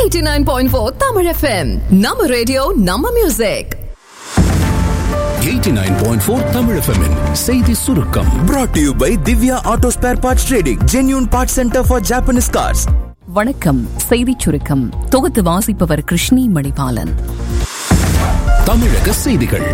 89.4 Tamil FM. நம்ம radio நம்ம music 89.4 Tamil FM -இன் செய்தி சுருக்கம் brought to you by Divya Auto Spare Parts Trading, genuine parts center for Japanese cars. வணக்கம் செய்திச் சுருக்கம் தொகுத்து வாசிப்பவர் கிருஷ்ணி மணிபாலன் தமிழக செய்திகள்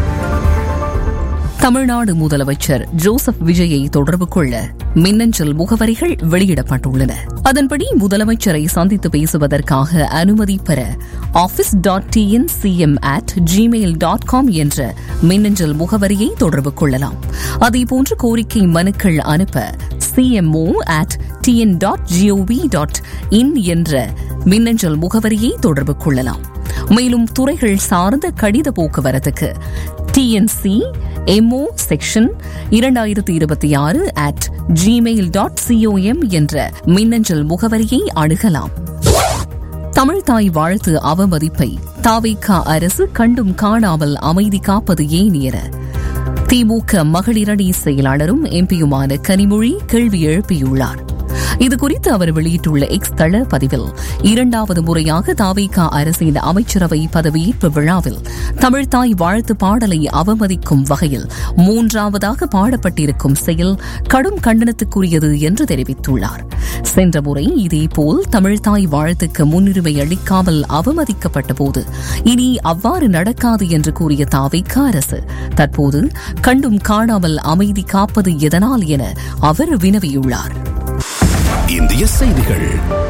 தமிழ்நாடு முதலமைச்சர் ஜோசப் விஜயை தொடர்பு கொள்ள மின்னஞ்சல் முகவரிகள் வெளியிடப்பட்டுள்ளன அதன்படி முதலமைச்சரை சந்தித்து பேசுவதற்காக அனுமதி பெற office dot TN CM at Gmail dot com என்ற மின்னஞ்சல் முகவரியை தொடர்பு கொள்ளலாம் அதேபோன்று கோரிக்கை மனுக்கள் அனுப்ப CMO at TN dot GOV dot in என்ற மின்னஞ்சல் முகவரியை தொடர்பு கொள்ளலாம் மேலும் துறைகள் சார்ந்த கடித போக்குவரத்துக்கு டிஎன்சி எம்ஓ செக்ஷன் இரண்டாயிரத்தி இருபத்தி ஆறு அட் ஜிமெயில் டாட் சிஓஎம் என்ற மின்னஞ்சல் முகவரியை அணுகலாம் தமிழ்தாய் வாழ்த்து அவமதிப்பை தாவேக்கா அரசு கண்டும் காணாமல் அமைதி காப்பது ஏன் என திமுக மகளிரணி செயலாளரும் எம்பியுமான கனிமொழி கேள்வி எழுப்பியுள்ளார் இதுகுறித்து அவர் வெளியிட்டுள்ள எக்ஸ் தள பதிவில் இரண்டாவது முறையாக தாவேகா அரசின் அமைச்சரவை பதவியேற்பு விழாவில் தமிழ்தாய் வாழ்த்து பாடலை அவமதிக்கும் வகையில் மூன்றாவதாக பாடப்பட்டிருக்கும் செயல் கடும் கண்டனத்துக்குரியது என்று தெரிவித்துள்ளார் சென்ற முறை இதேபோல் தமிழ்தாய் வாழ்த்துக்கு முன்னுரிமை அளிக்காமல் அவமதிக்கப்பட்ட போது இனி அவ்வாறு நடக்காது என்று கூறிய தாவேகா அரசு தற்போது கண்டும் காணாமல் அமைதி காப்பது எதனால் என அவர் வினவியுள்ளார் இந்திய செய்திகள்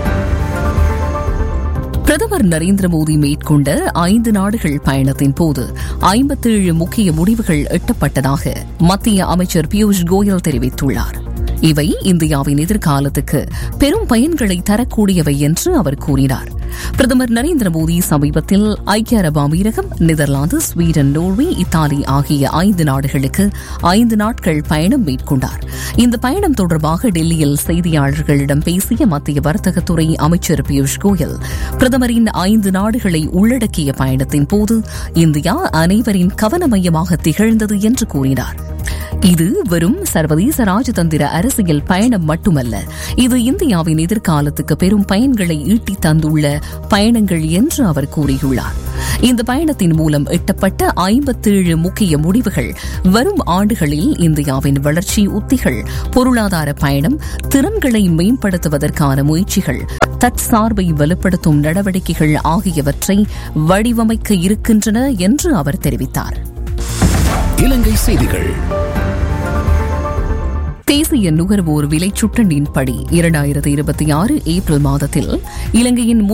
பிரதமர் நரேந்திர மோடி மேற்கொண்ட ஐந்து நாடுகள் பயணத்தின் போது ஐம்பத்தேழு முக்கிய முடிவுகள் எட்டப்பட்டதாக மத்திய அமைச்சர் பியூஷ் கோயல் தெரிவித்துள்ளார் இவை இந்தியாவின் எதிர்காலத்துக்கு பெரும் பயன்களை தரக்கூடியவை என்று அவர் கூறினார் பிரதமர் நரேந்திர மோடி சமீபத்தில் ஐக்கிய அரபு அமீரகம் நெதர்லாந்து ஸ்வீடன் நோர்வே இத்தாலி ஆகிய ஐந்து நாடுகளுக்கு ஐந்து நாட்கள் பயணம் மேற்கொண்டார் இந்த பயணம் தொடர்பாக டெல்லியில் செய்தியாளர்களிடம் பேசிய மத்திய வர்த்தகத்துறை அமைச்சர் பியூஷ் கோயல் பிரதமரின் ஐந்து நாடுகளை உள்ளடக்கிய பயணத்தின் போது இந்தியா அனைவரின் கவன மையமாக திகழ்ந்தது என்று கூறினார் இது வெறும் சர்வதேச ராஜதந்திர அரசியல் பயணம் மட்டுமல்ல இது இந்தியாவின் எதிர்காலத்துக்கு பெரும் பயன்களை ஈட்டி தந்துள்ள பயணங்கள் என்று அவர் கூறியுள்ளார் இந்த பயணத்தின் மூலம் எட்டப்பட்ட ஐம்பத்தேழு முக்கிய முடிவுகள் வரும் ஆண்டுகளில் இந்தியாவின் வளர்ச்சி உத்திகள் பொருளாதார பயணம் திறன்களை மேம்படுத்துவதற்கான முயற்சிகள் தற்சார்பை வலுப்படுத்தும் நடவடிக்கைகள் ஆகியவற்றை வடிவமைக்க இருக்கின்றன என்று அவர் தெரிவித்தார் இலங்கை செய்திகள் தேசிய நுகர்வோர் விலை சுட்டண்டின்படி இரண்டாயிரத்தி இருபத்தி ஆறு ஏப்ரல் மாதத்தில் இலங்கையின்